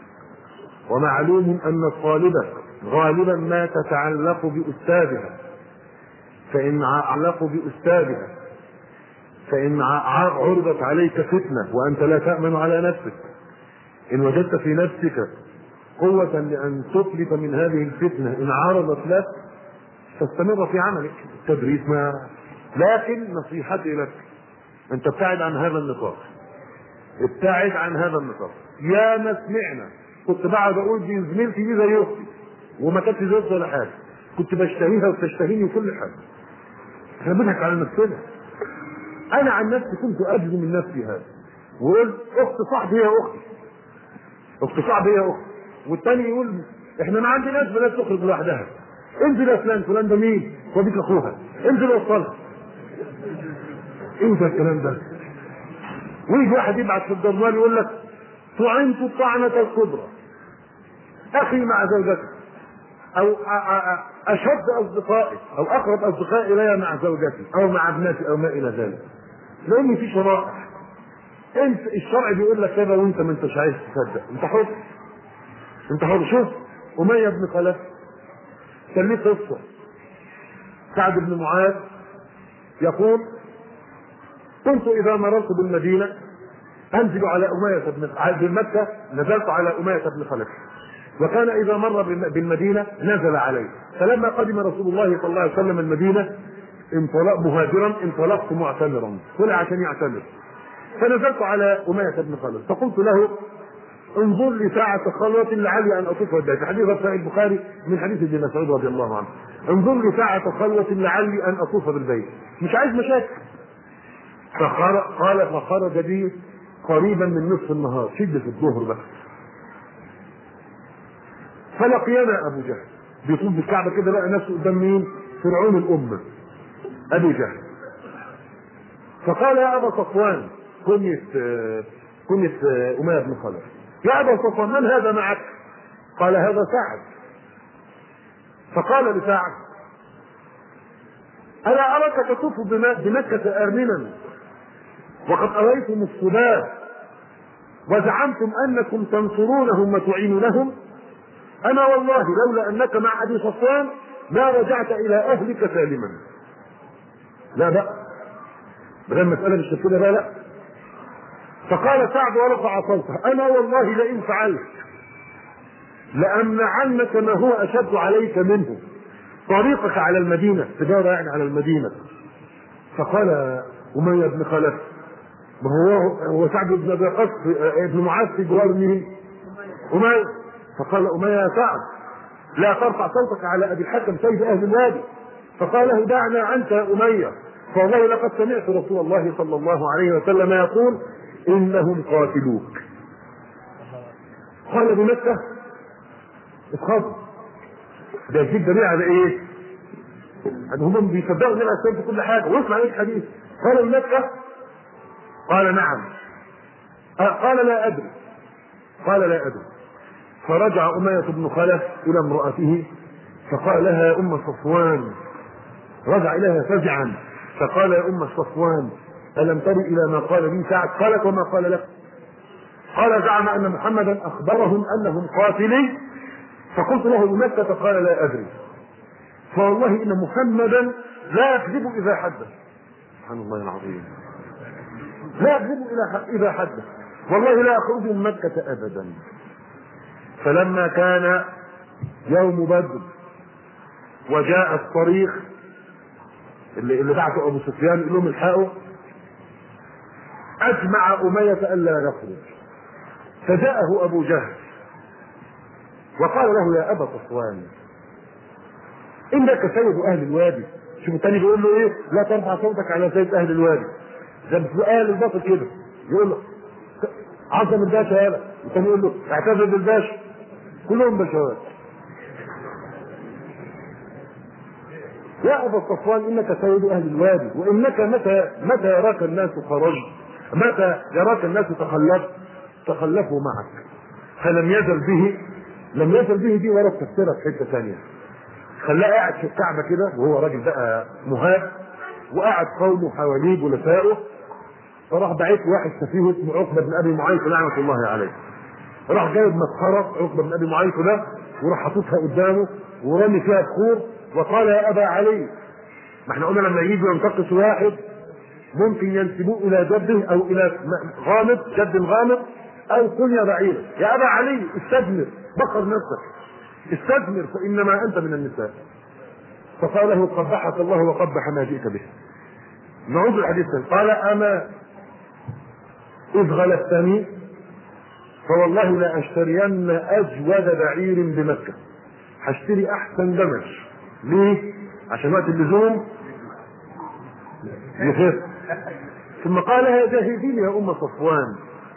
ومعلوم أن الطالبة غالبا ما تتعلق بأستاذها فإن علق بأستاذها فإن عرضت عليك فتنة وأنت لا تأمن على نفسك إن وجدت في نفسك قوة لأن تفلت من هذه الفتنة إن عرضت لك فاستمر في عملك التدريس ما لكن نصيحتي لك أن تبتعد عن هذا النطاق ابتعد عن هذا النطاق يا ما سمعنا كنت بقعد اقول دي زميلتي دي زي اختي وما كانتش زي اختي ولا حاجه كنت بشتهيها وتشتهيني وكل حاجه احنا بنضحك على نفسنا انا عن نفسي كنت اجزم من نفسي هذا وقلت اخت صاحبي هي اختي اخت صاحبي هي اختي والتاني يقول احنا ما عندناش بنات تخرج لوحدها انزل يا فلان فلان ده مين؟ وديك اخوها انزل وصلها ايه ده الكلام ده؟ ويجي واحد يبعت في الجرنال يقول لك طعنت الطعنة الكبرى أخي مع زوجته أو أشد أصدقائي أو أقرب أصدقائي إلي مع زوجتي أو مع ابنتي أو ما إلى ذلك لأن في شرائع أنت الشرع بيقول لك كذا وأنت ما أنتش عايز تصدق أنت حر أنت حر شوف أمية بن خلف كان ليه قصة سعد بن معاذ يقول كنت إذا مررت بالمدينة أنزل على أمية بن بمكة نزلت على أمية بن خلف وكان إذا مر بالمدينة نزل عليه فلما قدم رسول الله صلى الله عليه وسلم المدينة انطلق مهاجرا انطلقت معتمرا طلع عشان يعتمر فنزلت على أمية بن خلف فقلت له انظر لي ساعة خلوة لعلي أن أطوف البيت حديث صحيح البخاري من حديث ابن مسعود رضي الله عنه انظر لي ساعة خلوة لعلي أن أطوف بالبيت مش عايز مشاكل فخرج قال فخرج بي قريبا من نصف النهار شدة الظهر بقى فلقينا ابو جهل بيطوف بالكعبه كده لقى نفسه قدام مين؟ فرعون الامه ابو جهل فقال يا ابا صفوان كنية كنية أمية بن خلف يا أبا صفوان من هذا معك؟ قال هذا سعد فقال لسعد ألا أراك تطوف بمكة آمنا وقد أريتم الصلاة وزعمتم انكم تنصرونهم وتعينونهم انا والله لولا انك مع ابي صفوان ما رجعت الى اهلك سالما لا بقى بدل المساله مش كده بقى لا فقال سعد ورفع صوته انا والله لئن فعلت لامنعنك ما هو اشد عليك منه طريقك على المدينه تجاره يعني على المدينه فقال اميه بن خلف ما هو هو سعد بن ابي وقاص ابن معاذ في جوار مين؟ اميه فقال اميه يا سعد لا ترفع صوتك على ابي الحكم سيد اهل الوادي فقال له دعنا عنك يا اميه فوالله لقد سمعت رسول الله صلى الله عليه وسلم يقول انهم قاتلوك قال بمكه اتخاف ده يجيب دليل على ايه؟ ان هم بيصدقوا النبي عليه الصلاه في كل حاجه واسمع ايه الحديث قال بمكه قال نعم آه قال لا ادري قال لا ادري فرجع أمية بن خلف إلى امرأته فقال لها يا أم صفوان رجع إليها فزعا فقال يا أم صفوان ألم تري إلى ما قال لي سعد قالت وما قال لك قال زعم أن محمدا أخبرهم أنهم قاتلي فقلت له بمكة قال لا أدري فوالله إن محمدا لا يكذب إذا حدث سبحان الله العظيم لا يكذب إذا حدث والله لا يخرج من مكة أبدا فلما كان يوم بدر وجاء الصريخ اللي, اللي بعته ابو سفيان يقول لهم الحقوا اجمع اميه الا يخرج فجاءه ابو جهل وقال له يا ابا صفوان انك سيد اهل الوادي شوف الثاني بيقول له ايه لا ترفع صوتك على سيد اهل الوادي زي اهل الباطل كده يقول له عظم الباشا يالا الثاني يقول له اعتذر بالباشا كلهم بشوات يا ابا صفوان انك سيد اهل الوادي وانك متى متى يراك الناس خرجت متى يراك الناس تخلفت تخلفوا معك فلم يزل به لم يزل به دي ولا تفسيرها في حته ثانيه خلاه قاعد في الكعبه كده وهو راجل بقى مهاب وقعد قومه حواليه جلسائه فراح بعت واحد سفيه اسمه عقبه بن ابي معيط لعنه الله عليه راح جايب مسخره عقبه بن ابي معيط ده وراح حاططها قدامه ورمي فيها بخور وقال يا ابا علي ما احنا قلنا لما يجي ينتقص واحد ممكن ينسبوه الى جده او الى غامض جد غامض او كنيا بعيره يا ابا علي استثمر بخر نفسك استثمر فانما انت من النساء فقال له قبحك الله وقبح ما جئت به نعود الحديث قال اما اذ غلبتني فوالله لا اشترين اجود بعير بمكه هشتري احسن دمج ليه عشان وقت اللزوم يخف ثم قال يا جاهدين يا ام صفوان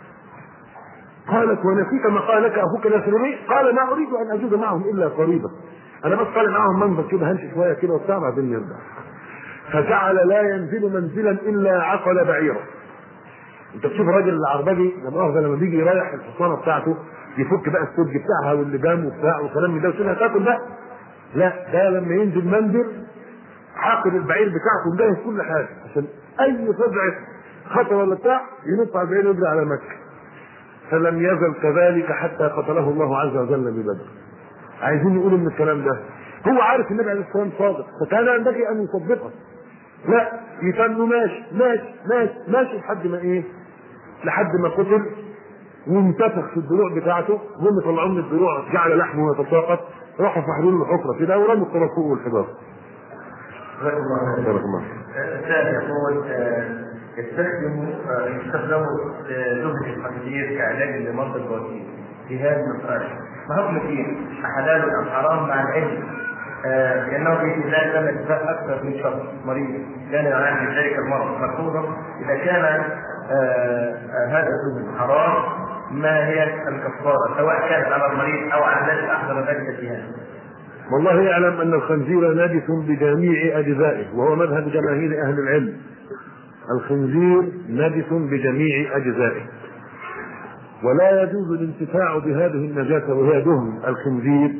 قالت ونسيت ما قال لك اخوك نسرمي قال ما اريد ان اجود معهم الا قريبا انا بس طالع معاهم منبر كده همشي شويه كده وبتاع بعدين يرجع فجعل لا ينزل منزلا الا عقل بعيره انت بتشوف الراجل العربجي لما لما بيجي يريح الحصانه بتاعته يفك بقى السرج بتاعها واللجام وبتاع وكلام من ده وسيبها تاكل بقى لا ده لما ينزل منزل عاقل البعير بتاعته مجهز كل حاجه عشان اي فزعه خطر ولا بتاع ينط على البعير ويجري على مكه فلم يزل كذلك حتى قتله الله عز وجل ببدر عايزين نقول ان الكلام ده هو عارف النبي عليه الصلاه والسلام صادق فكان ينبغي ان يصدقه لا يتنوا ماشي ماشي ماشي ماشي لحد ما ايه لحد ما قتل وانتفخ في الضلوع بتاعته هم طلعوا من الضلوع جعل لحمه يتساقط راحوا فحلوا له حفره كده ورموا الطرفوق والحجاره. جزاك الله بارك الله الثاني يقول يستخدم يستخدم زبدة الخنزير كعلاج لمرضى البواسير في هذه المسألة ما حكم فيه حلال أم حرام مع العلم آه، لأنه في خلال لم يتبقى أكثر من شخص مريض كان يعاني من ذلك المرض ملحوظا إذا كان آه، آه، هذا الزبد حرام ما هي الكفارة سواء كانت على المريض أو على الذي أحضر ذلك في هذا والله يعلم ان الخنزير نجس بجميع اجزائه وهو مذهب جماهير اهل العلم الخنزير نجس بجميع اجزائه ولا يجوز الانتفاع بهذه النجاسه وهي دهن الخنزير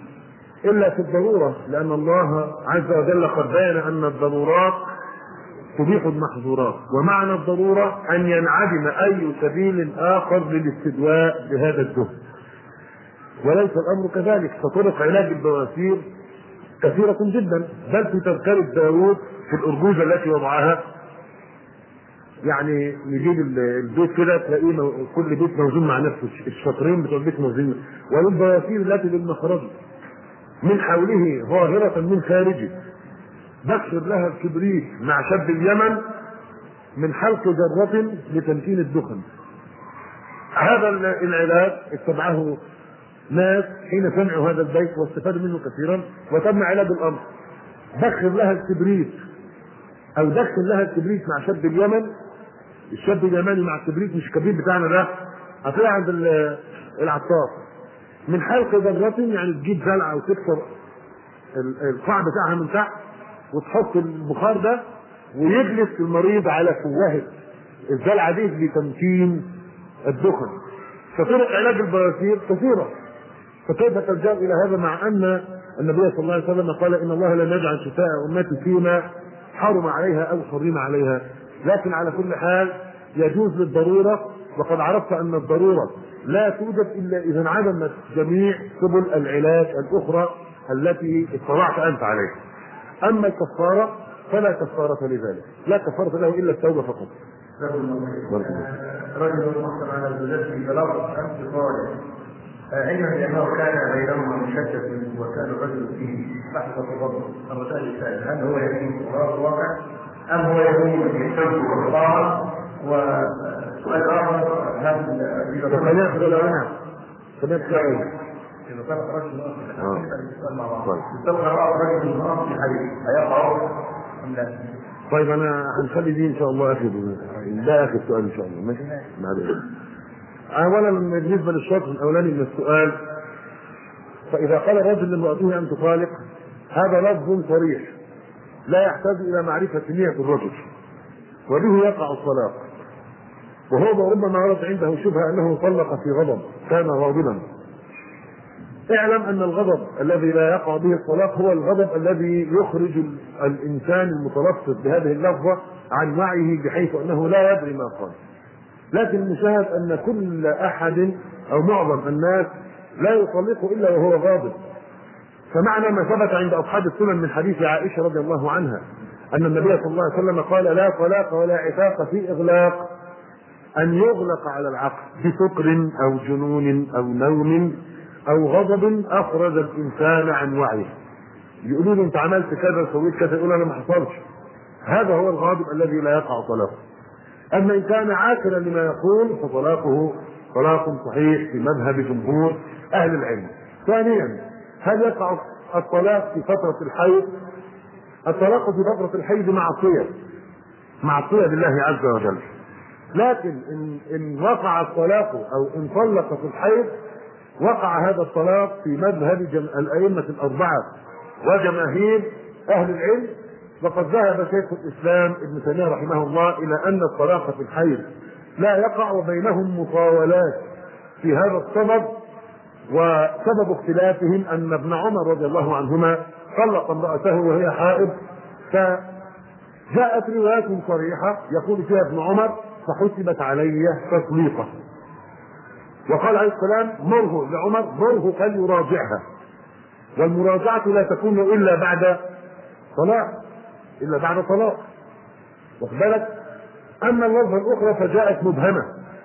الا في الضروره لان الله عز وجل قد بين ان الضرورات تبيح المحظورات ومعنى الضرورة أن ينعدم أي سبيل آخر للاستدواء بهذا الدهن وليس الأمر كذلك فطرق علاج البواسير كثيرة جدا بل في تذكرة داوود في الأرجوزة التي وضعها يعني نجيب ال- البيت كده تلاقيه مو- كل بيت موزون مع نفسه الشطرين بتوع البيت موزونين والبواسير التي للمخرج من حوله ظاهرة من خارجه بشر لها الكبريت مع شاب اليمن من حلق ذرة لتمكين الدخن هذا ال- العلاج اتبعه ناس حين سمعوا هذا البيت واستفادوا منه كثيرا وتم علاج الامر بخر لها الكبريت او دخل لها الكبريت مع شاب اليمن الشاب اليماني مع الكبريت مش الكبريت بتاعنا ده هتلاقي عند ال- العطار من حلق ذرة يعني تجيب زلعة وتكسر ال- القاع بتاعها من تحت وتحط البخار ده ويجلس المريض على فوهة الزلعة دي لتمكين الدخن فطرق علاج البواسير كثيرة فكيف تلجأ إلى هذا مع أن النبي صلى الله عليه وسلم قال إن الله لم يجعل شفاء أمتي فيما حرم عليها أو حرم عليها لكن على كل حال يجوز للضرورة وقد عرفت أن الضرورة لا توجد إلا إذا انعدمت جميع سبل العلاج الأخرى التي اطلعت أنت عليها أما الكفارة فلا كفارة لذلك لا كفارة له إلا التوبة فقط رجل محكم على الزوجات في بلاغ أمس صالح علما بأنه كان بينهما مشدد وكان الرجل فيه لحظة غضب الرجال السائل هل هو يمين وراء الواقع أم هو يمين بالحب والطاعة وسؤال آخر هل إذا طب خلينا ناخد الأولاني خلينا ناخد الأولاني إذا طلق رجل آخر آه. السؤال مع بعض طيب. طلق رجل من آخر في حديث هيقع أم لا؟ طيب انا هنخلي دي ان شاء الله اخر ده اخر سؤال ان شاء الله ماشي معلش اولا بالنسبه للشرط الاولاني من السؤال فاذا قال الرجل لامراته ان تطالق هذا لفظ صريح لا يحتاج الى معرفه نيه الرجل وبه يقع الطلاق وهو ربما ورد عنده شبهه انه طلق في غضب كان غاضبا اعلم ان الغضب الذي لا يقع به الطلاق هو الغضب الذي يخرج ال- الانسان المتلفظ بهذه اللفظه عن وعيه بحيث انه لا يدري ما قال. لكن المشاهد ان كل احد او معظم الناس لا يطلق الا وهو غاضب. فمعنى ما ثبت عند اصحاب السنن من حديث عائشه رضي الله عنها ان النبي صلى الله عليه وسلم قال لا طلاق ولا عتاق في اغلاق أن يغلق على العقل بسكر أو جنون أو نوم أو غضب أخرج الإنسان عن وعيه. يقولوا له أنت عملت كذا وسويت كذا يقول أنا ما حصلش. هذا هو الغاضب الذي لا يقع طلاقه. أما إن كان عاقلا لما يقول فطلاقه طلاق صحيح في مذهب جمهور أهل العلم. ثانيا هل يقع الطلاق في فترة الحيض؟ الطلاق في فترة الحيض معصية. معصية بالله عز وجل. لكن ان ان وقع الطلاق او ان طلق في الحيض وقع هذا الطلاق في مذهب جم... الائمه الاربعه وجماهير اهل العلم وقد ذهب شيخ الاسلام ابن تيميه رحمه الله الى ان الطلاق في الحيض لا يقع وبينهم مطاولات في هذا الصدد وسبب اختلافهم ان ابن عمر رضي الله عنهما طلق امراته وهي حائض فجاءت روايات صريحه يقول فيها ابن عمر فحسبت علي تطليقه وقال عليه السلام مره لعمر مره فليراجعها والمراجعة لا تكون إلا بعد طلاق إلا بعد طلاق واخد بالك أما اللفظة الأخرى فجاءت مبهمة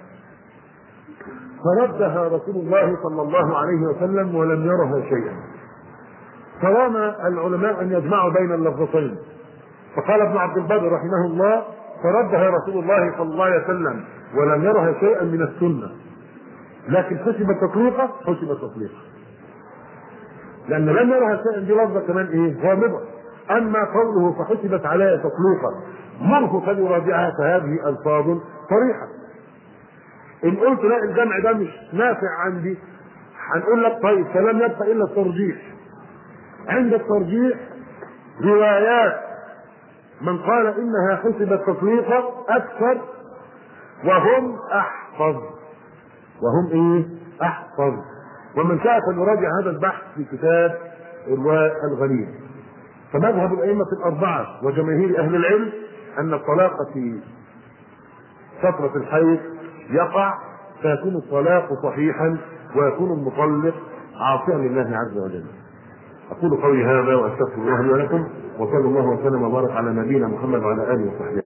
فردها رسول الله صلى الله عليه وسلم ولم يرها شيئا فرام العلماء أن يجمعوا بين اللفظتين فقال ابن عبد البر رحمه الله فردها رسول الله صلى الله عليه وسلم ولم يرها شيئا من السنه لكن حسب تطليقه حسب تطليقه لان لم يرها شيئا دي لفظه كمان ايه غامضه اما قوله فحسبت علي تطليقا مره فليراجعها فهذه الفاظ صريحه ان قلت لا الجمع ده مش نافع عندي هنقول لك طيب فلم يبقى الا الترجيح عند الترجيح روايات من قال انها حسبت تطليقا اكثر وهم احفظ وهم ايه احفظ ومن شاء فليراجع هذا البحث في كتاب الرواء الغليل فمذهب الائمه الاربعه وجماهير اهل العلم ان الطلاق في فتره الحيض يقع فيكون الطلاق صحيحا ويكون المطلق عاصيا لله عز وجل. اقول قولي هذا واستغفر الله لي ولكم وصلى الله وسلم وبارك على نبينا محمد وعلى اله وصحبه